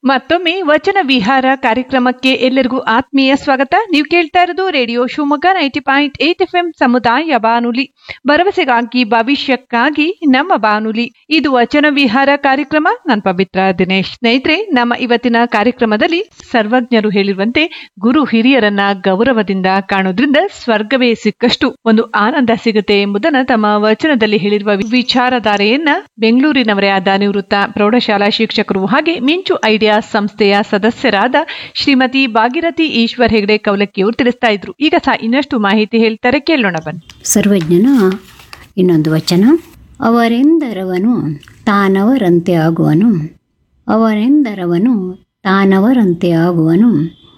ಮತ್ತೊಮ್ಮೆ ವಚನ ವಿಹಾರ ಕಾರ್ಯಕ್ರಮಕ್ಕೆ ಎಲ್ಲರಿಗೂ ಆತ್ಮೀಯ ಸ್ವಾಗತ ನೀವು ಕೇಳ್ತಾ ಇರೋದು radio Shivamogga ninety point eight F M ಸಮುದಾಯ ಬಾನುಲಿ ಭರವಸೆಗಾಗಿ ಭವಿಷ್ಯಕ್ಕಾಗಿ ನಮ್ಮ ಬಾನುಲಿ ಇದು ವಚನ ವಿಹಾರ ಕಾರ್ಯಕ್ರಮ ನಾನು ಪವಿತ್ರ ದಿನೇಶ್ ಸ್ನೇಹಿತರೆ ನಮ್ಮ ಇವತ್ತಿನ ಕಾರ್ಯಕ್ರಮದಲ್ಲಿ ಸರ್ವಜ್ಞರು ಹೇಳಿರುವಂತೆ ಗುರು ಹಿರಿಯರನ್ನ ಗೌರವದಿಂದ ಕಾಣೋದ್ರಿಂದ ಸ್ವರ್ಗವೇ ಸಿಕ್ಕಷ್ಟು ಒಂದು ಆನಂದ ಸಿಗುತ್ತೆ ಎಂಬುದನ್ನ ತಮ್ಮ ವಚನದಲ್ಲಿ ಹೇಳಿರುವ ವಿಚಾರಧಾರೆಯನ್ನ ಬೆಂಗಳೂರಿನವರೇ ಆದ ನಿವೃತ್ತ ಪ್ರೌಢಶಾಲಾ ಶಿಕ್ಷಕರು ಹಾಗೆ ಮಿಂಚು ಐಡಿಯಾ ಸಂಸ್ಥೆಯ ಸದಸ್ಯರಾದ ಶ್ರೀಮತಿ ಭಾಗಿರಥಿ ಈಶ್ವರ್ ಹೆಗಡೆ ಕವಲಕ್ಕಿಯವರು ತಿಳಿಸ್ತಾ ಇದ್ರು ಈಗ ಸಹ ಇನ್ನಷ್ಟು ಮಾಹಿತಿ ಹೇಳ್ತಾರೆ ಕೇಳೋಣ ಬನ್ನಿ ಸರ್ವಜ್ಞನ ಇನ್ನೊಂದು ವಚನ ಅವರೆಂದರವನು ತಾನವರಂತೆ ಆಗುವನು ಅವರೆಂದರವನು ತಾನವರಂತೆ ಆಗುವನು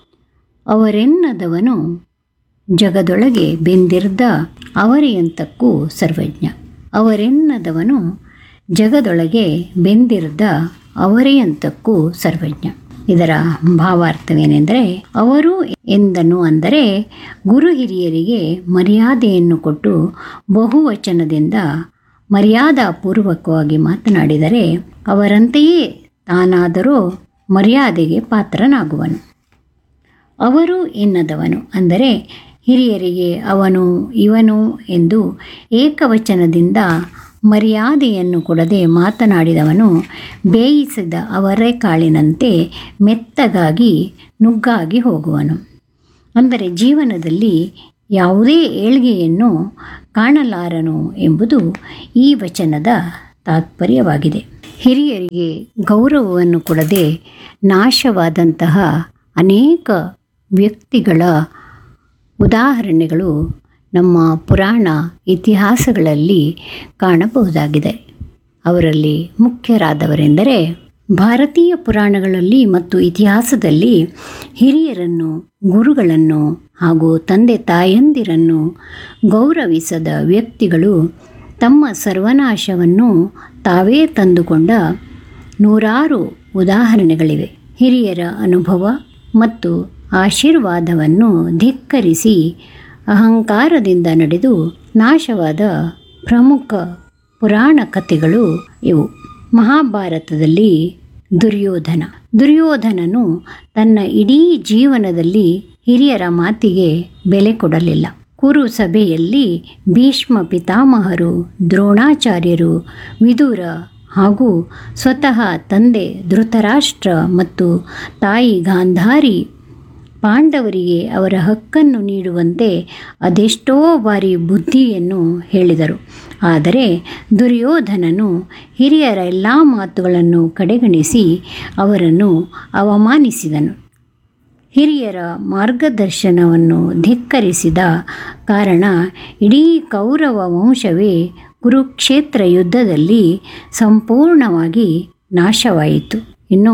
ಅವರೆನ್ನದವನು ಜಗದೊಳಗೆ ಬೆಂದಿರ್ದ ಅವರಿಯಂತಕ್ಕೂ ಸರ್ವಜ್ಞ ಅವರೆನ್ನದವನು ಜಗದೊಳಗೆ ಬೆಂದಿರ್ದ ಅವರಿಯಂತಕ್ಕೂ ಸರ್ವಜ್ಞ ಇದರ ಭಾವಾರ್ಥವೇನೆಂದರೆ ಅವರು ಎಂದನು ಅಂದರೆ ಗುರು ಹಿರಿಯರಿಗೆ ಮರ್ಯಾದೆಯನ್ನು ಕೊಟ್ಟು ಬಹುವಚನದಿಂದ ಮರ್ಯಾದಾಪೂರ್ವಕವಾಗಿ ಮಾತನಾಡಿದರೆ ಅವರಂತೆಯೇ ತಾನಾದರೂ ಮರ್ಯಾದೆಗೆ ಪಾತ್ರನಾಗುವನು ಅವರು ಎನ್ನದವನು ಅಂದರೆ ಹಿರಿಯರಿಗೆ ಅವನು ಇವನು ಎಂದು ಏಕವಚನದಿಂದ ಮರ್ಯಾದೆಯನ್ನು ಕೊಡದೆ ಮಾತನಾಡಿದವನು ಬೇಯಿಸಿದ ಅವರೆಕಾಳಿನಂತೆ ಮೆತ್ತಗಾಗಿ ನುಗ್ಗಾಗಿ ಹೋಗುವನು ಅಂದರೆ ಜೀವನದಲ್ಲಿ ಯಾವುದೇ ಏಳ್ಗೆಯನ್ನು ಕಾಣಲಾರನು ಎಂಬುದು ಈ ವಚನದ ತಾತ್ಪರ್ಯವಾಗಿದೆ ಹಿರಿಯರಿಗೆ ಗೌರವವನ್ನು ಕೊಡದೆ ನಾಶವಾದಂತಹ ಅನೇಕ ವ್ಯಕ್ತಿಗಳ ಉದಾಹರಣೆಗಳು ನಮ್ಮ ಪುರಾಣ ಇತಿಹಾಸಗಳಲ್ಲಿ ಕಾಣಬಹುದಾಗಿದೆ ಅವರಲ್ಲಿ ಮುಖ್ಯರಾದವರೆಂದರೆ ಭಾರತೀಯ ಪುರಾಣಗಳಲ್ಲಿ ಮತ್ತು ಇತಿಹಾಸದಲ್ಲಿ ಹಿರಿಯರನ್ನು ಗುರುಗಳನ್ನು ಹಾಗೂ ತಂದೆ ತಾಯಂದಿರನ್ನು ಗೌರವಿಸದ ವ್ಯಕ್ತಿಗಳು ತಮ್ಮ ಸರ್ವನಾಶವನ್ನು ತಾವೇ ತಂದುಕೊಂಡ ನೂರಾರು ಉದಾಹರಣೆಗಳಿವೆ ಹಿರಿಯರ ಅನುಭವ ಮತ್ತು ಆಶೀರ್ವಾದವನ್ನು ಧಿಕ್ಕರಿಸಿ ಅಹಂಕಾರದಿಂದ ನಡೆದು ನಾಶವಾದ ಪ್ರಮುಖ ಪುರಾಣ ಕಥೆಗಳು ಇವು ಮಹಾಭಾರತದಲ್ಲಿ ದುರ್ಯೋಧನ ದುರ್ಯೋಧನನು ತನ್ನ ಇಡೀ ಜೀವನದಲ್ಲಿ ಹಿರಿಯರ ಮಾತಿಗೆ ಬೆಲೆ ಕೊಡಲಿಲ್ಲ ಕುರು ಸಭೆಯಲ್ಲಿ ಭೀಷ್ಮ ಪಿತಾಮಹರು ದ್ರೋಣಾಚಾರ್ಯರು ವಿದುರ ಹಾಗೂ ಸ್ವತಃ ತಂದೆ ಧೃತರಾಷ್ಟ್ರ ಮತ್ತು ತಾಯಿ ಗಾಂಧಾರಿ ಪಾಂಡವರಿಗೆ ಅವರ ಹಕ್ಕನ್ನು ನೀಡುವಂತೆ ಅದೆಷ್ಟೋ ಬಾರಿ ಬುದ್ಧಿಯನ್ನು ಹೇಳಿದರು ಆದರೆ ದುರ್ಯೋಧನನು ಹಿರಿಯರ ಎಲ್ಲ ಮಾತುಗಳನ್ನು ಕಡೆಗಣಿಸಿ ಅವರನ್ನು ಅವಮಾನಿಸಿದನು ಹಿರಿಯರ ಮಾರ್ಗದರ್ಶನವನ್ನು ಧಿಕ್ಕರಿಸಿದ ಕಾರಣ ಇಡೀ ಕೌರವ ವಂಶವೇ ಕುರುಕ್ಷೇತ್ರ ಯುದ್ಧದಲ್ಲಿ ಸಂಪೂರ್ಣವಾಗಿ ನಾಶವಾಯಿತು ಇನ್ನು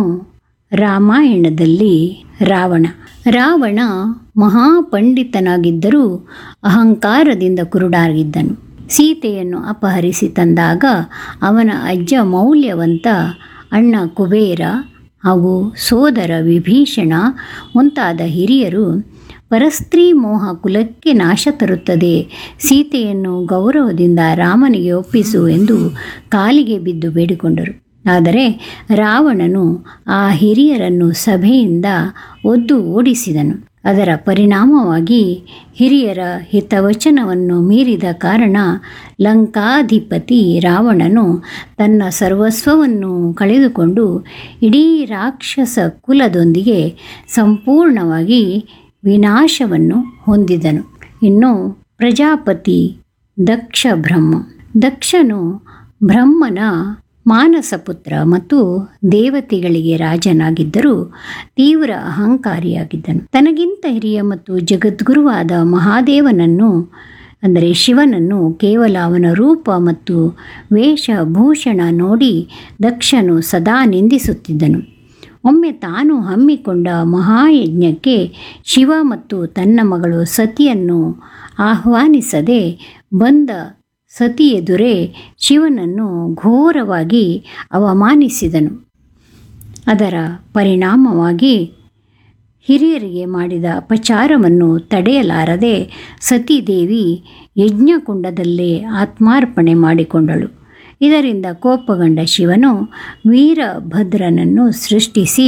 ರಾಮಾಯಣದಲ್ಲಿ ರಾವಣ ರಾವಣ ಮಹಾಪಂಡಿತನಾಗಿದ್ದರೂ ಅಹಂಕಾರದಿಂದ ಕುರುಡಾಗಿದ್ದನು ಸೀತೆಯನ್ನು ಅಪಹರಿಸಿ ತಂದಾಗ ಅವನ ಅಜ್ಜ ಮೌಲ್ಯವಂತ ಅಣ್ಣ ಕುಬೇರ ಹಾಗೂ ಸೋದರ ವಿಭೀಷಣ ಮುಂತಾದ ಹಿರಿಯರು ಪರಸ್ತ್ರೀ ಮೋಹ ಕುಲಕ್ಕೆ ನಾಶ ತರುತ್ತದೆ ಸೀತೆಯನ್ನು ಗೌರವದಿಂದ ರಾಮನಿಗೆ ಒಪ್ಪಿಸು ಎಂದು ಕಾಲಿಗೆ ಬಿದ್ದು ಬೇಡಿಕೊಂಡರು ಆದರೆ ರಾವಣನು ಆ ಹಿರಿಯರನ್ನು ಸಭೆಯಿಂದ ಒದ್ದು ಓಡಿಸಿದನು ಅದರ ಪರಿಣಾಮವಾಗಿ ಹಿರಿಯರ ಹಿತವಚನವನ್ನು ಮೀರಿದ ಕಾರಣ ಲಂಕಾಧಿಪತಿ ರಾವಣನು ತನ್ನ ಸರ್ವಸ್ವವನ್ನು ಕಳೆದುಕೊಂಡು ಇಡೀ ರಾಕ್ಷಸ ಕುಲದೊಂದಿಗೆ ಸಂಪೂರ್ಣವಾಗಿ ವಿನಾಶವನ್ನು ಹೊಂದಿದನು ಇನ್ನು ಪ್ರಜಾಪತಿ ದಕ್ಷ ಬ್ರಹ್ಮ ದಕ್ಷನು ಬ್ರಹ್ಮನ ಮಾನಸ ಪುತ್ರ ಮತ್ತು ದೇವತೆಗಳಿಗೆ ರಾಜನಾಗಿದ್ದರೂ ತೀವ್ರ ಅಹಂಕಾರಿಯಾಗಿದ್ದನು ತನಗಿಂತ ಹಿರಿಯ ಮತ್ತು ಜಗದ್ಗುರುವಾದ ಮಹಾದೇವನನ್ನು ಅಂದರೆ ಶಿವನನ್ನು ಕೇವಲ ಅವನ ರೂಪ ಮತ್ತು ವೇಷಭೂಷಣ ನೋಡಿ ದಕ್ಷನು ಸದಾ ನಿಂದಿಸುತ್ತಿದ್ದನು ಒಮ್ಮೆ ತಾನು ಹಮ್ಮಿಕೊಂಡ ಮಹಾಯಜ್ಞಕ್ಕೆ ಶಿವ ಮತ್ತು ತನ್ನ ಮಗಳು ಸತಿಯನ್ನು ಆಹ್ವಾನಿಸದೆ ಬಂದ ಸತಿ ಎದುರೇ ಶಿವನನ್ನು ಘೋರವಾಗಿ ಅವಮಾನಿಸಿದನು ಅದರ ಪರಿಣಾಮವಾಗಿ ಹಿರಿಯರಿಗೆ ಮಾಡಿದ ಅಪಚಾರವನ್ನು ತಡೆಯಲಾರದೆ ಸತೀದೇವಿ ಯಜ್ಞಕುಂಡದಲ್ಲೇ ಆತ್ಮಾರ್ಪಣೆ ಮಾಡಿಕೊಂಡಳು ಇದರಿಂದ ಕೋಪಗೊಂಡ ಶಿವನು ವೀರಭದ್ರನನ್ನು ಸೃಷ್ಟಿಸಿ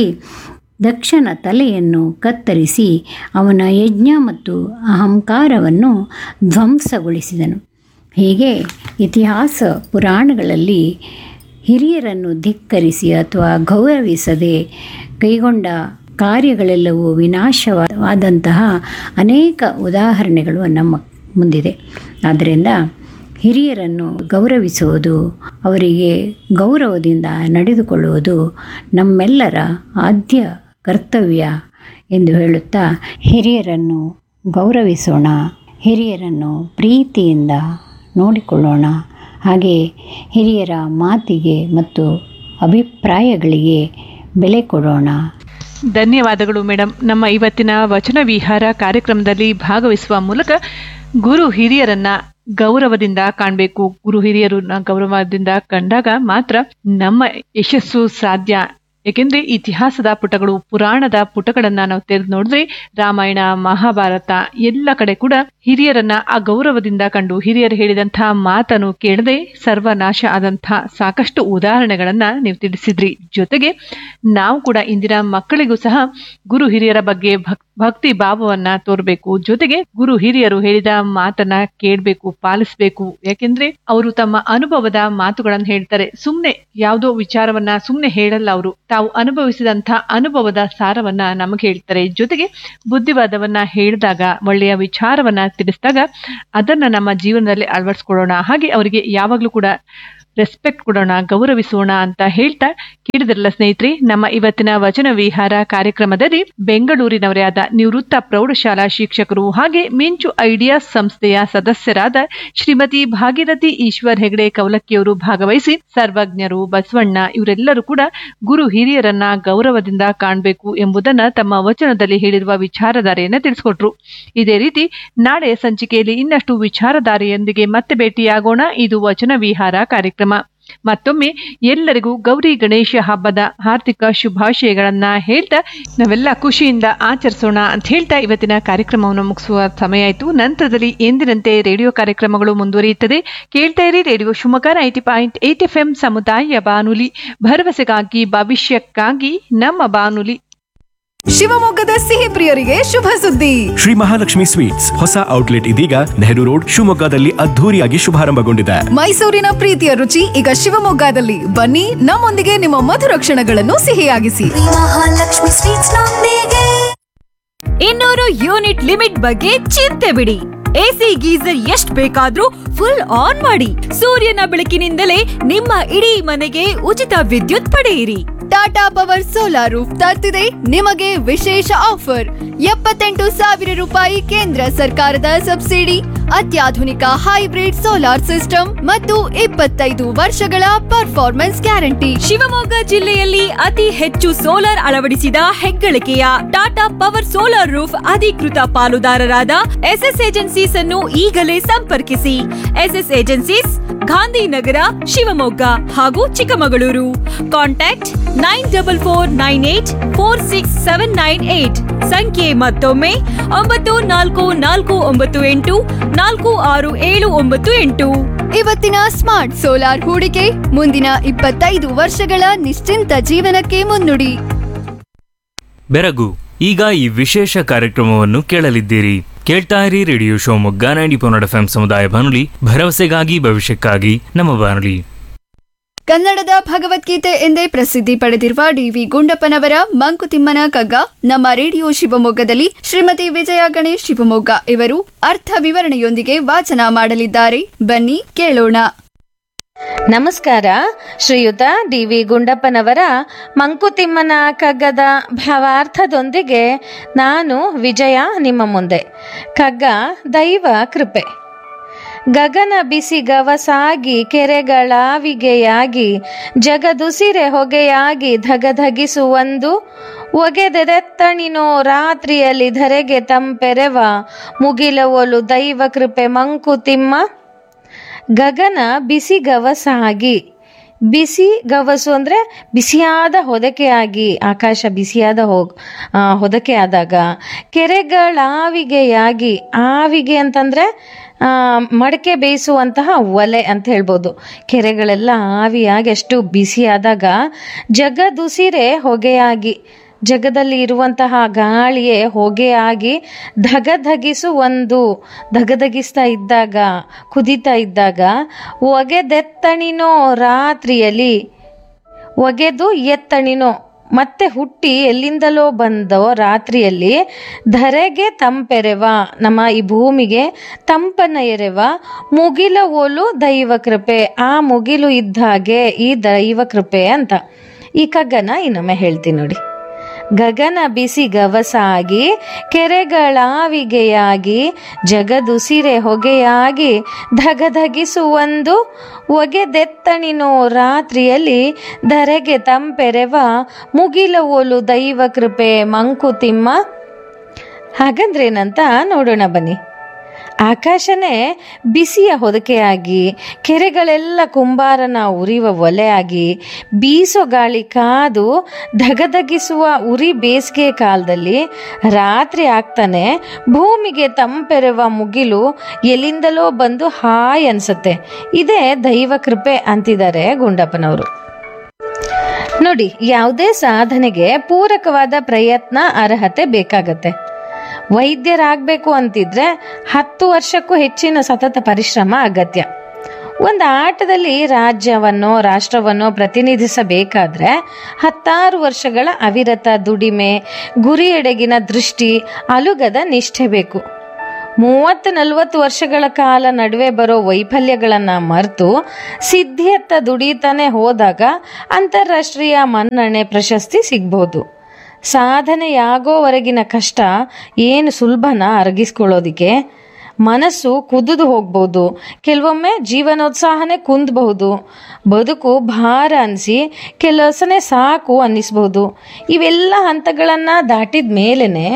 ದಕ್ಷನ ತಲೆಯನ್ನು ಕತ್ತರಿಸಿ ಅವನ ಯಜ್ಞ ಮತ್ತು ಅಹಂಕಾರವನ್ನು ಧ್ವಂಸಗೊಳಿಸಿದನು ಹೀಗೆ ಇತಿಹಾಸ ಪುರಾಣಗಳಲ್ಲಿ ಹಿರಿಯರನ್ನು ಧಿಕ್ಕರಿಸಿ ಅಥವಾ ಗೌರವಿಸದೆ ಕೈಗೊಂಡ ಕಾರ್ಯಗಳೆಲ್ಲವೂ ವಿನಾಶವಾದಂತಹ ಅನೇಕ ಉದಾಹರಣೆಗಳು ನಮ್ಮ ಮುಂದಿದೆ ಆದ್ದರಿಂದ ಹಿರಿಯರನ್ನು ಗೌರವಿಸುವುದು ಅವರಿಗೆ ಗೌರವದಿಂದ ನಡೆದುಕೊಳ್ಳುವುದು ನಮ್ಮೆಲ್ಲರ ಆದ್ಯ ಕರ್ತವ್ಯ ಎಂದು ಹೇಳುತ್ತಾ ಹಿರಿಯರನ್ನು ಗೌರವಿಸೋಣ ಹಿರಿಯರನ್ನು ಪ್ರೀತಿಯಿಂದ ನೋಡಿಕೊಳ್ಳೋಣ ಹಾಗೆ ಹಿರಿಯರ ಮಾತಿಗೆ ಮತ್ತು ಅಭಿಪ್ರಾಯಗಳಿಗೆ ಬೆಲೆ ಕೊಡೋಣ ಧನ್ಯವಾದಗಳು ಮೇಡಮ್ ನಮ್ಮ ಇವತ್ತಿನ ವಚನ ವಿಹಾರ ಕಾರ್ಯಕ್ರಮದಲ್ಲಿ ಭಾಗವಹಿಸುವ ಮೂಲಕ ಗುರು ಹಿರಿಯರನ್ನ ಗೌರವದಿಂದ ಕಾಣಬೇಕು ಗುರು ಹಿರಿಯರನ್ನ ಗೌರವದಿಂದ ಕಂಡಾಗ ಮಾತ್ರ ನಮ್ಮ ಯಶಸ್ಸು ಸಾಧ್ಯ ಏಕೆಂದ್ರೆ ಇತಿಹಾಸದ ಪುಟಗಳು ಪುರಾಣದ ಪುಟಗಳನ್ನ ನಾವು ತೆರೆದು ನೋಡಿದ್ರೆ ರಾಮಾಯಣ ಮಹಾಭಾರತ ಎಲ್ಲ ಕಡೆ ಕೂಡ ಹಿರಿಯರನ್ನ ಆ ಗೌರವದಿಂದ ಕಂಡು ಹಿರಿಯರು ಹೇಳಿದಂತಹ ಮಾತನ್ನು ಕೇಳದೆ ಸರ್ವನಾಶ ಆದಂತಹ ಸಾಕಷ್ಟು ಉದಾಹರಣೆಗಳನ್ನ ನೀವು ತಿಳಿಸಿದ್ರಿ ಜೊತೆಗೆ ನಾವು ಕೂಡ ಇಂದಿನ ಮಕ್ಕಳಿಗೂ ಸಹ ಗುರು ಹಿರಿಯರ ಬಗ್ಗೆ ಭಕ್ ಭಕ್ತಿ ಭಾವವನ್ನ ತೋರ್ಬೇಕು ಜೊತೆಗೆ ಗುರು ಹಿರಿಯರು ಹೇಳಿದ ಮಾತನ್ನ ಕೇಳ್ಬೇಕು ಪಾಲಿಸ್ಬೇಕು ಯಾಕೆಂದ್ರೆ ಅವರು ತಮ್ಮ ಅನುಭವದ ಮಾತುಗಳನ್ನು ಹೇಳ್ತಾರೆ ಸುಮ್ನೆ ಯಾವುದೋ ವಿಚಾರವನ್ನ ಸುಮ್ನೆ ಹೇಳಲ್ಲ ಅವರು ತಾವು ಅನುಭವಿಸಿದಂತ ಅನುಭವದ ಸಾರವನ್ನ ನಮಗೆ ಹೇಳ್ತಾರೆ ಜೊತೆಗೆ ಬುದ್ಧಿವಾದವನ್ನ ಹೇಳಿದಾಗ ಒಳ್ಳೆಯ ವಿಚಾರವನ್ನ ತಿಳಿಸಿದಾಗ ಅದನ್ನ ನಮ್ಮ ಜೀವನದಲ್ಲಿ ಅಳವಡಿಸ್ಕೊಳ್ಳೋಣ ಹಾಗೆ ಅವರಿಗೆ ಯಾವಾಗ್ಲೂ ಕೂಡ ರೆಸ್ಪೆಕ್ಟ್ ಕೊಡೋಣ ಗೌರವಿಸೋಣ ಅಂತ ಹೇಳ್ತಾ ಕೇಳಿದ್ರಲ್ಲ ಸ್ನೇಹಿತರೆ ನಮ್ಮ ಇವತ್ತಿನ ವಚನ ವಿಹಾರ ಕಾರ್ಯಕ್ರಮದಲ್ಲಿ ಬೆಂಗಳೂರಿನವರೇ ಆದ ನಿವೃತ್ತ ಪ್ರೌಢಶಾಲಾ ಶಿಕ್ಷಕರು ಹಾಗೆ ಮಿಂಚು ಐಡಿಯಾಸ್ ಸಂಸ್ಥೆಯ ಸದಸ್ಯರಾದ ಶ್ರೀಮತಿ ಭಾಗೀರಥಿ ಈಶ್ವರ್ ಹೆಗಡೆ ಕೌಲಕ್ಕಿಯವರು ಭಾಗವಹಿಸಿ ಸರ್ವಜ್ಞರು ಬಸವಣ್ಣ ಇವರೆಲ್ಲರೂ ಕೂಡ ಗುರು ಹಿರಿಯರನ್ನ ಗೌರವದಿಂದ ಕಾಣಬೇಕು ಎಂಬುದನ್ನ ತಮ್ಮ ವಚನದಲ್ಲಿ ಹೇಳಿರುವ ವಿಚಾರಧಾರೆಯನ್ನ ತಿಳಿಸ್ಕೊಟ್ರು ಇದೇ ರೀತಿ ನಾಳೆ ಸಂಚಿಕೆಯಲ್ಲಿ ಇನ್ನಷ್ಟು ವಿಚಾರಧಾರೆಯೊಂದಿಗೆ ಮತ್ತೆ ಭೇಟಿಯಾಗೋಣ ಇದು ವಚನ ವಿಹಾರ ಕಾರ್ಯಕ್ರಮ ಮತ್ತೊಮ್ಮೆ ಎಲ್ಲರಿಗೂ ಗೌರಿ ಗಣೇಶ ಹಬ್ಬದ ಹಾರ್ದಿಕ ಶುಭಾಶಯಗಳನ್ನ ಹೇಳ್ತಾ ನಾವೆಲ್ಲ ಖುಷಿಯಿಂದ ಆಚರಿಸೋಣ ಅಂತ ಹೇಳ್ತಾ ಇವತ್ತಿನ ಕಾರ್ಯಕ್ರಮವನ್ನು ಮುಗಿಸುವ ಸಮಯ ಆಯಿತು ನಂತರದಲ್ಲಿ ಎಂದಿನಂತೆ ರೇಡಿಯೋ ಕಾರ್ಯಕ್ರಮಗಳು ಮುಂದುವರಿಯುತ್ತದೆ ಕೇಳ್ತಾ ಇರಿ radio Shivamogga ninety point eight F M ಸಮುದಾಯ ಬಾನುಲಿ ಭರವಸೆಗಾಗಿ ಭವಿಷ್ಯಕ್ಕಾಗಿ ನಮ್ಮ ಬಾನುಲಿ ಶಿವಮೊಗ್ಗದ ಸಿಹಿ ಪ್ರಿಯರಿಗೆ ಶುಭ ಸುದ್ದಿ ಶ್ರೀ ಮಹಾಲಕ್ಷ್ಮಿ ಸ್ವೀಟ್ಸ್ ಹೊಸ ಔಟ್ಲೆಟ್ ಇದೀಗ ನೆಹರು ರೋಡ್ ಶಿವಮೊಗ್ಗದಲ್ಲಿ ಅದ್ಧೂರಿಯಾಗಿ ಶುಭಾರಂಭಗೊಂಡಿದೆ ಮೈಸೂರಿನ ಪ್ರೀತಿಯ ರುಚಿ ಈಗ ಶಿವಮೊಗ್ಗದಲ್ಲಿ ಬನ್ನಿ ನಮ್ಮೊಂದಿಗೆ ನಿಮ್ಮ ಮಧುರ ಕ್ಷಣಗಳನ್ನು ಸಿಹಿಯಾಗಿಸಿ ಮಹಾಲಕ್ಷ್ಮಿ ಸ್ವೀಟ್ಸ್ ನೊಂದಿಗೆ ಇನ್ನೂರು ಯೂನಿಟ್ ಲಿಮಿಟ್ ಬಗ್ಗೆ ಚಿಂತೆ ಬಿಡಿ ಎಸಿ ಗೀಸರ್ ಎಷ್ಟ್ ಬೇಕಾದ್ರೂ ಫುಲ್ ಆನ್ ಮಾಡಿ ಸೂರ್ಯನ ಬೆಳಕಿನಿಂದಲೇ ನಿಮ್ಮ ಇಡೀ ಮನೆಗೆ ಉಚಿತ ವಿದ್ಯುತ್ ಪಡೆಯಿರಿ ಟಾಟಾ ಪವರ್ ಸೋಲಾರ್ ರೂಫ್ ತರ್ತಿದೆ ನಿಮಗೆ ವಿಶೇಷ ಆಫರ್ ಎಪ್ಪತ್ತೆಂಟು ಸಾವಿರ ರೂಪಾಯಿ ಕೇಂದ್ರ ಸರ್ಕಾರದ ಸಬ್ಸಿಡಿ ಅತ್ಯಾಧುನಿಕ ಹೈಬ್ರಿಡ್ ಸೋಲಾರ್ ಸಿಸ್ಟಮ್ ಮತ್ತು ಇಪ್ಪತ್ತೈದು ವರ್ಷಗಳ ಪರ್ಫಾರ್ಮೆನ್ಸ್ ಗ್ಯಾರಂಟಿ ಶಿವಮೊಗ್ಗ ಜಿಲ್ಲೆಯಲ್ಲಿ ಅತಿ ಹೆಚ್ಚು ಸೋಲಾರ್ ಅಳವಡಿಸಿದ ಹೆಗ್ಗಳಿಕೆಯ ಟಾಟಾ ಪವರ್ ಸೋಲಾರ್ ರೂಫ್ ಅಧಿಕೃತ ಪಾಲುದಾರರಾದ ಎಸ್ಎಸ್ ಏಜೆನ್ಸೀಸ್ ಅನ್ನು ಈಗಲೇ ಸಂಪರ್ಕಿಸಿ ಎಸ್ಎಸ್ ಏಜೆನ್ಸೀಸ್ ಗಾಂಧಿನಗರ ಶಿವಮೊಗ್ಗ ಹಾಗೂ Chikkamagaluru contact nine double four nine eight four six seven nine eight ಸಂಖ್ಯೆ ಮತ್ತೊಮ್ಮೆ ಒಂಬತ್ತು ನಾಲ್ಕು ನಾಲ್ಕು ಒಂಬತ್ತು ಎಂಟು ನಾಲ್ಕು ಆರು ಏಳು ಒಂಬತ್ತು ಎಂಟು ಇವತ್ತಿನ ಸ್ಮಾರ್ಟ್ ಸೋಲಾರ್ ಹೂಡಿಕೆ ಮುಂದಿನ ಇಪ್ಪತ್ತೈದು ವರ್ಷಗಳ ನಿಶ್ಚಿಂತ ಜೀವನಕ್ಕೆ ಮುನ್ನುಡಿ ಬೆರಗು ಈಗ ಈ ವಿಶೇಷ ಕಾರ್ಯಕ್ರಮವನ್ನು ಕೇಳಲಿದ್ದೀರಿ ಕೇಳ್ತಾ ಇರಿ radio Shivamogga ninety point eight F ಸಮುದಾಯ ಬಾನುಲಿ ಭರವಸೆಗಾಗಿ ಭವಿಷ್ಯಕ್ಕಾಗಿ ನಮ್ಮ ಬಾನುಲಿ ಕನ್ನಡದ ಭಗವದ್ಗೀತೆ ಎಂದೇ ಪ್ರಸಿದ್ಧಿ ಪಡೆದಿರುವ ಡಿವಿ ಗುಂಡಪ್ಪನವರ ಮಂಕುತಿಮ್ಮನ ಕಗ್ಗ ನಮ್ಮ ರೇಡಿಯೋ ಶಿವಮೊಗ್ಗದಲ್ಲಿ ಶ್ರೀಮತಿ ವಿಜಯ ಗಣೇಶ್ ಶಿವಮೊಗ್ಗ ಇವರು ಅರ್ಥ ವಿವರಣೆಯೊಂದಿಗೆ ವಾಚನ ಮಾಡಲಿದ್ದಾರೆ ಬನ್ನಿ ಕೇಳೋಣ ನಮಸ್ಕಾರ ಶ್ರೀಯುತ ಡಿ ವಿ ಗುಂಡಪ್ಪನವರ ಮಂಕುತಿಮ್ಮನ ಕಗ್ಗದ ಭಾವಾರ್ಥದೊಂದಿಗೆ ನಾನು ವಿಜಯ ನಿಮ್ಮ ಮುಂದೆ ಕಗ್ಗ ದೈವ ಕೃಪೆ ಗಗನ ಬಿಸಿ ಗವಸಾಗಿ ಕೆರೆಗಳಾವಿಗೆಯಾಗಿ ಜಗದುಸಿರೆ ಹೊಗೆಯಾಗಿ ಧಗಧಗಿಸುವಂದು ಒಗೆದೆದೆತ್ತಣಿನೋ ರಾತ್ರಿಯಲ್ಲಿ ಧರೆಗೆ ತಂಪೆರೆವ ಮುಗಿಲವೊಲು ದೈವ ಕೃಪೆ ಮಂಕುತಿಮ್ಮ ಗಗನ ಬಿಸಿ ಗವಸಾಗಿ ಬಿಸಿ ಗವಸು ಅಂದ್ರೆ ಬಿಸಿಯಾದ ಹೊದಕೆಯಾಗಿ ಆಕಾಶ ಬಿಸಿಯಾದ ಹೋಗ್ ಆ, ಹೊದಕೆ ಆದಾಗ ಕೆರೆಗಳಾವಿಗೆಯಾಗಿ ಆವಿಗೆ ಅಂತಂದ್ರೆ ಆ, ಮಡಕೆ ಬೇಯಿಸುವಂತಹ ಒಲೆ ಅಂತ ಹೇಳ್ಬೋದು ಕೆರೆಗಳೆಲ್ಲ ಆವಿಯಾಗಿ ಅಷ್ಟು ಬಿಸಿಯಾದಾಗ ಜಗದುಸಿರೆ ಹೊಗೆಯಾಗಿ ಜಗದಲ್ಲಿ ಇರುವಂತಹ ಗಾಳಿಯೇ ಹೊಗೆಯಾಗಿ ಧಗಧಗಿಸು ಒಂದು ಧಗಧಗಿಸ್ತಾ ಇದ್ದಾಗ ಕುದೀತಾ ಇದ್ದಾಗ ಒಗೆದೆತ್ತಣಿನೋ ರಾತ್ರಿಯಲ್ಲಿ ಒಗೆದು ಎತ್ತಣಿನೋ ಮತ್ತೆ ಹುಟ್ಟಿ ಎಲ್ಲಿಂದಲೋ ಬಂದೋ ರಾತ್ರಿಯಲ್ಲಿ ಧರೆಗೆ ತಂಪೆರೆವ ನಮ್ಮ ಈ ಭೂಮಿಗೆ ತಂಪನ್ನ ಎರೆವ ಮುಗಿಲ ಓಲು ದೈವ ಕೃಪೆ ಆ ಮುಗಿಲು ಇದ್ದ ಹಾಗೆ ಈ ದೈವ ಕೃಪೆ ಅಂತ ಈ ಕಗ್ಗನ ಇನ್ನೊಮ್ಮೆ ಹೇಳ್ತೀನಿ ನೋಡಿ ಗಗನ ಬಿಸಿ ಗವಸಾಗಿ ಕೆರೆಗಳಾವಿಗೆಯಾಗಿ ಜಗದುಸಿರೆ ಹೊಗೆಯಾಗಿ ಧಗಧಗಿಸುವಂದು ಒಗೆದೆತ್ತಣಿನೋ ರಾತ್ರಿಯಲ್ಲಿ ಧರೆಗೆ ತಂಪೆರೆವ ಮುಗಿಲ ಓಲು ದೈವ ಕೃಪೆ ಮಂಕುತಿಮ್ಮ ಹಾಗಂದ್ರೇನಂತ ನೋಡೋಣ ಬನ್ನಿ ಆಕಾಶನೇ ಬಿಸಿಯ ಹೊದಕೆಯಾಗಿ ಕೆರೆಗಳೆಲ್ಲ ಕುಂಬಾರನ ಉರಿವ ಒಲೆಯಾಗಿ ಬೀಸೋ ಗಾಳಿ ಕಾದು ಧಗಧಗಿಸುವ ಉರಿ ಬೇಸಿಗೆ ಕಾಲದಲ್ಲಿ ರಾತ್ರಿ ಆಗ್ತಾನೆ ಭೂಮಿಗೆ ತಂಪೆರೆವ ಮುಗಿಲು ಎಲ್ಲಿಂದಲೋ ಬಂದು ಹಾಯ್ ಅನ್ಸುತ್ತೆ ಇದೇ ದೈವ ಕೃಪೆ ಅಂತಿದ್ದಾರೆ ಗುಂಡಪ್ಪನವರು ನೋಡಿ ಯಾವುದೇ ಸಾಧನೆಗೆ ಪೂರಕವಾದ ಪ್ರಯತ್ನ ಅರ್ಹತೆ ಬೇಕಾಗತ್ತೆ ವೈದ್ಯರಾಗಬೇಕು ಅಂತಿದ್ರೆ ಹತ್ತು ವರ್ಷಕ್ಕೂ ಹೆಚ್ಚಿನ ಸತತ ಪರಿಶ್ರಮ ಅಗತ್ಯ ಒಂದು ಆಟದಲ್ಲಿ ರಾಜ್ಯವನ್ನೋ ರಾಷ್ಟ್ರವನ್ನೋ ಪ್ರತಿನಿಧಿಸಬೇಕಾದ್ರೆ ಹತ್ತಾರು ವರ್ಷಗಳ ಅವಿರತ ದುಡಿಮೆ ಗುರಿಯೆಡೆಗಿನ ದೃಷ್ಟಿ ಅಲುಗದ ನಿಷ್ಠೆ ಬೇಕು ಮೂವತ್ತು ನಲವತ್ತು ವರ್ಷಗಳ ಕಾಲ ನಡುವೆ ಬರೋ ವೈಫಲ್ಯಗಳನ್ನು ಮರೆತು ಸಿದ್ಧಿಯತ್ತ ದುಡಿತಾನೆ ಹೋದಾಗ ಅಂತಾರಾಷ್ಟ್ರೀಯ ಮನ್ನಣೆ ಪ್ರಶಸ್ತಿ ಸಿಗ್ಬೋದು ಸಾಧನೆಯಾಗೋವರೆಗಿನ ಕಷ್ಟ ಏನು ಸುಲಭನ ಅರಗಿಸ್ಕೊಳ್ಳೋದಿಕ್ಕೆ ಮನಸ್ಸು ಕುದಿದು ಹೋಗ್ಬೋದು ಕೆಲವೊಮ್ಮೆ ಜೀವನೋತ್ಸಾಹನೇ ಕುಂದಬಹುದು ಬದುಕು ಭಾರ ಅನಿಸಿ ಕೆಲಸನೇ ಸಾಕು ಅನ್ನಿಸ್ಬೋದು ಇವೆಲ್ಲ ಹಂತಗಳನ್ನು ದಾಟಿದ ಮೇಲೇ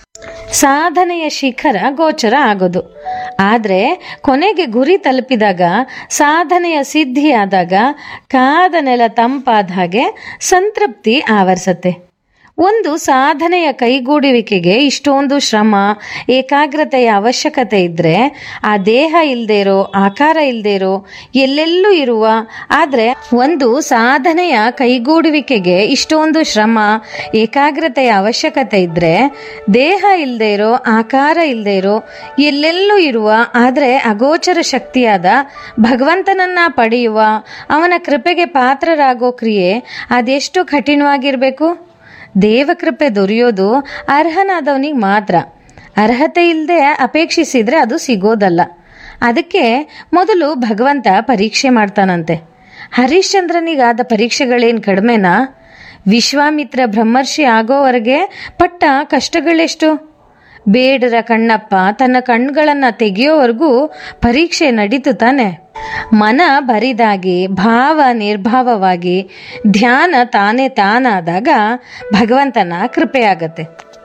ಸಾಧನೆಯ ಶಿಖರ ಗೋಚರ ಆಗೋದು ಆದರೆ ಕೊನೆಗೆ ಗುರಿ ತಲುಪಿದಾಗ ಸಾಧನೆಯ ಸಿದ್ಧಿಯಾದಾಗ ಕಾದ ನೆಲ ತಂಪಾದ ಹಾಗೆ ಸಂತೃಪ್ತಿ ಆವರಿಸತ್ತೆ ಒಂದು ಸಾಧನೆಯ ಕೈಗೂಡುವಿಕೆಗೆ ಇಷ್ಟೊಂದು ಶ್ರಮ ಏಕಾಗ್ರತೆಯ ಅವಶ್ಯಕತೆ ಇದ್ದರೆ ಆ ದೇಹ ಇಲ್ಲದೆ ಇರೋ ಆಕಾರ ಇಲ್ಲದೆ ಇರೋ ಎಲ್ಲೆಲ್ಲೂ ಇರುವ ಆದರೆ ಒಂದು ಸಾಧನೆಯ ಕೈಗೂಡುವಿಕೆಗೆ ಇಷ್ಟೊಂದು ಶ್ರಮ ಏಕಾಗ್ರತೆಯ ಅವಶ್ಯಕತೆ ಇದ್ದರೆ ದೇಹ ಇಲ್ಲದೆ ಇರೋ ಆಕಾರ ಇಲ್ಲದೆ ಇರೋ ಎಲ್ಲೆಲ್ಲೂ ಇರುವ ಆದರೆ ಅಗೋಚರ ಶಕ್ತಿಯಾದ ಭಗವಂತನನ್ನ ಪಡೆಯುವ ಅವನ ಕೃಪೆಗೆ ಪಾತ್ರರಾಗೋ ಕ್ರಿಯೆ ಅದೆಷ್ಟು ಕಠಿಣವಾಗಿರಬೇಕು ದೇವಕೃಪೆ ದೊರೆಯೋದು ಅರ್ಹನಾದವನಿಗೆ ಮಾತ್ರ ಅರ್ಹತೆ ಇಲ್ಲದೆ ಅಪೇಕ್ಷಿಸಿದ್ರೆ ಅದು ಸಿಗೋದಲ್ಲ ಅದಕ್ಕೆ ಮೊದಲು ಭಗವಂತ ಪರೀಕ್ಷೆ ಮಾಡ್ತಾನಂತೆ ಹರಿಶ್ಚಂದ್ರನಿಗಾದ ಪರೀಕ್ಷೆಗಳೇನು ಕಡಿಮೆನಾ ವಿಶ್ವಾಮಿತ್ರ ಬ್ರಹ್ಮರ್ಷಿ ಆಗೋವರೆಗೆ ಪಟ್ಟ ಕಷ್ಟಗಳೆಷ್ಟು ಬೇಡರ ಕಣ್ಣಪ್ಪ ತನ್ನ ಕಣ್ಗಳನ್ನು ತೆಗೆಯೋವರೆಗೂ ಪರೀಕ್ಷೆ ನಡೀತು ತಾನೆ ಮನ ಬರಿದಾಗಿ ಭಾವ ನಿರ್ಭಾವವಾಗಿ ಧ್ಯಾನ ತಾನೇ ತಾನಾದಾಗ ಭಗವಂತನ ಕೃಪೆಯಾಗತ್ತೆ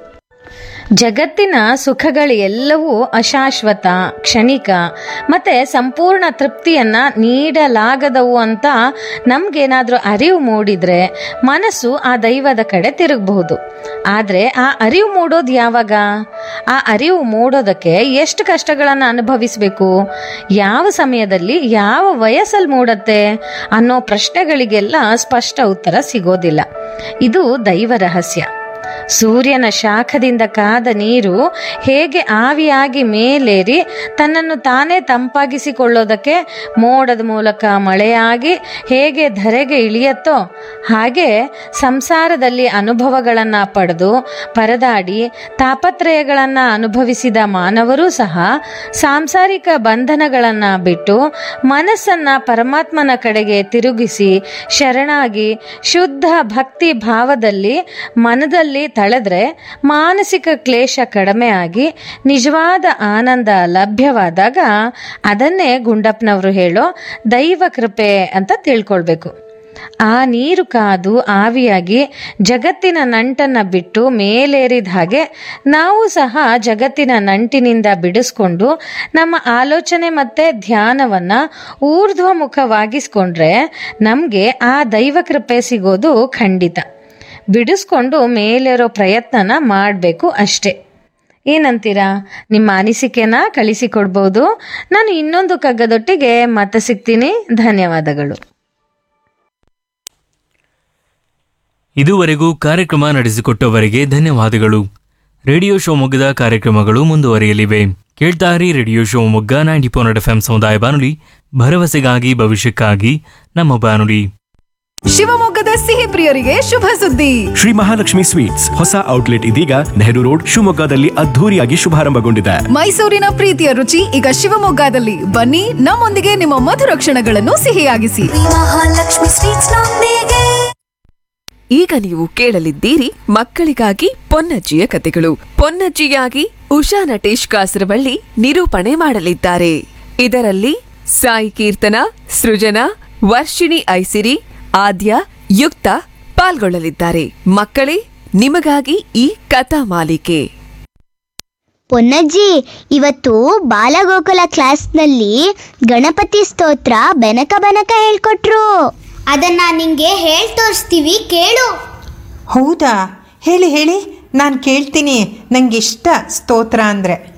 ಜಗತ್ತಿನ ಸುಖಗಳು ಎಲ್ಲವೂ ಅಶಾಶ್ವತ ಕ್ಷಣಿಕ ಮತ್ತೆ ಸಂಪೂರ್ಣ ತೃಪ್ತಿಯನ್ನ ನೀಡಲಾಗದವು ಅಂತ ನಮ್ಗೇನಾದ್ರೂ ಅರಿವು ಮೂಡಿದ್ರೆ ಮನಸ್ಸು ಆ ದೈವದ ಕಡೆ ತಿರುಗಬಹುದು ಆದ್ರೆ ಆ ಅರಿವು ಮೂಡೋದು ಯಾವಾಗ ಆ ಅರಿವು ಮೂಡೋದಕ್ಕೆ ಎಷ್ಟು ಕಷ್ಟಗಳನ್ನು ಅನುಭವಿಸಬೇಕು ಯಾವ ಸಮಯದಲ್ಲಿ ಯಾವ ವಯಸ್ಸಲ್ಲಿ ಮೂಡತ್ತೆ ಅನ್ನೋ ಪ್ರಶ್ನೆಗಳಿಗೆಲ್ಲ ಸ್ಪಷ್ಟ ಉತ್ತರ ಸಿಗೋದಿಲ್ಲ ಇದು ದೈವ ರಹಸ್ಯ ಸೂರ್ಯನ ಶಾಖದಿಂದ ಕಾದ ನೀರು ಹೇಗೆ ಆವಿಯಾಗಿ ಮೇಲೇರಿ ತನ್ನನ್ನು ತಾನೇ ತಂಪಾಗಿಸಿಕೊಳ್ಳೋದಕ್ಕೆ ಮೋಡದ ಮೂಲಕ ಮಳೆಯಾಗಿ ಹೇಗೆ ಧರೆಗೆ ಇಳಿಯತ್ತೋ ಹಾಗೆ ಸಂಸಾರದಲ್ಲಿ ಅನುಭವಗಳನ್ನು ಪಡೆದು ಪರದಾಡಿ ತಾಪತ್ರಯಗಳನ್ನು ಅನುಭವಿಸಿದ ಮಾನವರೂ ಸಹ ಸಾಂಸಾರಿಕ ಬಂಧನಗಳನ್ನು ಬಿಟ್ಟು ಮನಸ್ಸನ್ನ ಪರಮಾತ್ಮನ ಕಡೆಗೆ ತಿರುಗಿಸಿ ಶರಣಾಗಿ ಶುದ್ಧ ಭಕ್ತಿ ಭಾವದಲ್ಲಿ ಮನದಲ್ಲಿ ತಳೆದ್ರೆ ಮಾನಸಿಕ ಕ್ಲೇಶ ಕಡಿಮೆ ಆಗಿ ನಿಜವಾದ ಆನಂದ ಲಭ್ಯವಾದಾಗ ಅದನ್ನೇ ಗುಂಡಪ್ಪನವರು ಹೇಳೋ ದೈವ ಕೃಪೆ ಅಂತ ತಿಳ್ಕೊಳ್ಬೇಕು ಆ ನೀರು ಕಾದು ಆವಿಯಾಗಿ ಜಗತ್ತಿನ ನಂಟನ್ನ ಬಿಟ್ಟು ಮೇಲೇರಿದ ಹಾಗೆ ನಾವು ಸಹ ಜಗತ್ತಿನ ನಂಟಿನಿಂದ ಬಿಡಿಸ್ಕೊಂಡು ನಮ್ಮ ಆಲೋಚನೆ ಮತ್ತೆ ಧ್ಯಾನವನ್ನ ಊರ್ಧ್ವಮುಖವಾಗಿಸ್ಕೊಂಡ್ರೆ ನಮಗೆ ಆ ದೈವ ಕೃಪೆ ಸಿಗೋದು ಖಂಡಿತ ಬಿಡಿಸ್ಕೊಂಡು ಮೇಲೇರೋ ಪ್ರಯತ್ನನ ಮಾಡಬೇಕು ಅಷ್ಟೇ ಏನಂತೀರಾ ನಿಮ್ಮ ಅನಿಸಿಕೆನ ಕಳಿಸಿಕೊಡ್ಬೋದು ನಾನು ಇನ್ನೊಂದು ಕಗ್ಗದೊಟ್ಟಿಗೆ ಮತ್ತೆ ಸಿಗ್ತೀನಿ ಧನ್ಯವಾದಗಳು ಇದುವರೆಗೂ ಕಾರ್ಯಕ್ರಮ ನಡೆಸಿಕೊಟ್ಟವರಿಗೆ ಧನ್ಯವಾದಗಳು ರೇಡಿಯೋ ಶಿವಮೊಗ್ಗದ ಕಾರ್ಯಕ್ರಮಗಳು ಮುಂದುವರಿಯಲಿವೆ ಕೇಳ್ತಾರಿ radio Shivamogga ninety point eight F ಸಮುದಾಯ ಬಾನುಲಿ ಭರವಸೆಗಾಗಿ ಭವಿಷ್ಯಕ್ಕಾಗಿ ನಮ್ಮ ಬಾನುಲಿ ಶಿವಮೊಗ್ಗದ ಸಿಹಿ ಪ್ರಿಯರಿಗೆ ಶುಭ ಸುದ್ದಿ ಶ್ರೀ ಮಹಾಲಕ್ಷ್ಮಿ ಸ್ವೀಟ್ಸ್ ಹೊಸ ಔಟ್ಲೆಟ್ ಇದೀಗ ನೆಹರು ರೋಡ್ ಶಿವಮೊಗ್ಗದಲ್ಲಿ ಅದ್ಧೂರಿಯಾಗಿ ಶುಭಾರಂಭಗೊಂಡಿದೆ ಮೈಸೂರಿನ ಪ್ರೀತಿಯ ರುಚಿ ಈಗ ಶಿವಮೊಗ್ಗದಲ್ಲಿ ಬನ್ನಿ ನಮ್ಮೊಂದಿಗೆ ನಿಮ್ಮ ಮಧುರ ಕ್ಷಣಗಳನ್ನು ಸಿಹಿಯಾಗಿಸಿ ಮಹಾಲಕ್ಷ್ಮಿ ಸ್ವೀಟ್ಸ್ ನೊಂದಿಗೆ ಈಗ ನೀವು ಕೇಳಲಿದ್ದೀರಿ ಮಕ್ಕಳಿಗಾಗಿ ಪೊನ್ನಜ್ಜಿಯ ಕತೆಗಳು ಪೊನ್ನಜ್ಜಿಯಾಗಿ ಉಷಾ ನಟೇಶ್ ಕಾಸರವಳ್ಳಿ ನಿರೂಪಣೆ ಮಾಡಲಿದ್ದಾರೆ ಇದರಲ್ಲಿ ಸಾಯಿ ಕೀರ್ತನ ಸೃಜನಾ ವರ್ಷಿಣಿ ಐಸಿರಿ ಆದ್ಯ ಯುಕ್ತ ಪಾಲ್ಗೊಳ್ಳಲಿದ್ದಾರೆ ಮಕ್ಕಳೇ ನಿಮಗಾಗಿ ಈ ಕಥಾ ಮಾಲಿಕೆ ಪೊನ್ನಜ್ಜಿ ಇವತ್ತು ಬಾಲಗೋಕುಲ ಕ್ಲಾಸ್ನಲ್ಲಿ ಗಣಪತಿ ಸ್ತೋತ್ರ ಬೆನಕ ಬೆನಕ ಹೇಳ್ಕೊಟ್ರು ಅದನ್ನ ನಿಂಗೆ ಹೇಳ್ ತೋರಿಸ್ತೀವಿ ಕೇಳು ಹೌದಾ ಹೇಳಿ ಹೇಳಿ ನಾನು ಕೇಳ್ತೀನಿ ನಂಗೆ ಇಷ್ಟ ಸ್ತೋತ್ರ ಅಂದರೆ